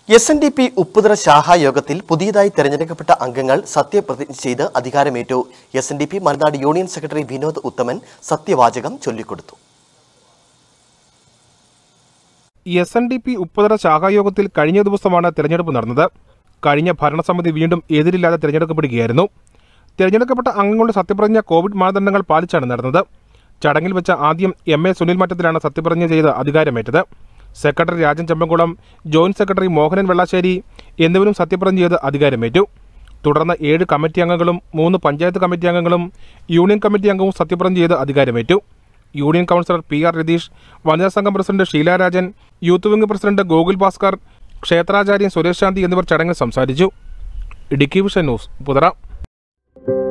S N D P Upputhara ശാഖാ യോഗത്തിൽ പുതിയതായി തെരഞ്ഞെടുക്കപ്പെട്ട അംഗങ്ങൾ സത്യപ്രതിജ്ഞ ചെയ്ത് അധികാരമേറ്റു S N D P Malanad union secretary Vinod Uthaman സത്യവാചകം ചൊല്ലിക്കൊടുത്തു S N D P Upputhara ശാഖായോഗത്തിൽ കഴിഞ്ഞ ദിവസമാണ് തെരഞ്ഞെടുപ്പ് നടന്നത് കഴിഞ്ഞ ഭരണസമിതി വീണ്ടും എതിരില്ലാതെ തിരഞ്ഞെടുക്കപ്പെടുകയായിരുന്നു തിരഞ്ഞെടുക്കപ്പെട്ട അംഗങ്ങളുടെ സത്യപ്രതിജ്ഞ കോവിഡ് മാനദണ്ഡങ്ങൾ പാലിച്ചാണ് നടന്നത് ചടങ്ങിൽ വെച്ച ആദ്യം എം എ സുനിൽ മറ്റത്തിലാണ് സത്യപ്രതിജ്ഞ ചെയ്ത് അധികാരമേറ്റത് secretary Rajan Chembankulam joint secretary Mohanan Vellassery എന്നിവരും സത്യപ്രതിജ്ഞ ചെയ്ത് അധികാരമേറ്റു തുടർന്ന് ഏഴ് കമ്മിറ്റി അംഗങ്ങളും മൂന്ന് പഞ്ചായത്ത് കമ്മിറ്റി അംഗങ്ങളും യൂണിയൻ കമ്മിറ്റി അംഗവും സത്യപ്രതിജ്ഞ ചെയ്ത് അധികാരമേറ്റു union councillor P R Ratheesh വനിതാ സംഘം president Sheela Rajan youth wing president Gokul Bhaskar ക്ഷേത്രാചാര്യൻ സുരേഷ് ശാന്തി എന്നിവർ ചടങ്ങിൽ സംസാരിച്ചു ഇടുക്കി വിഷൻ ന്യൂസ് പുതറ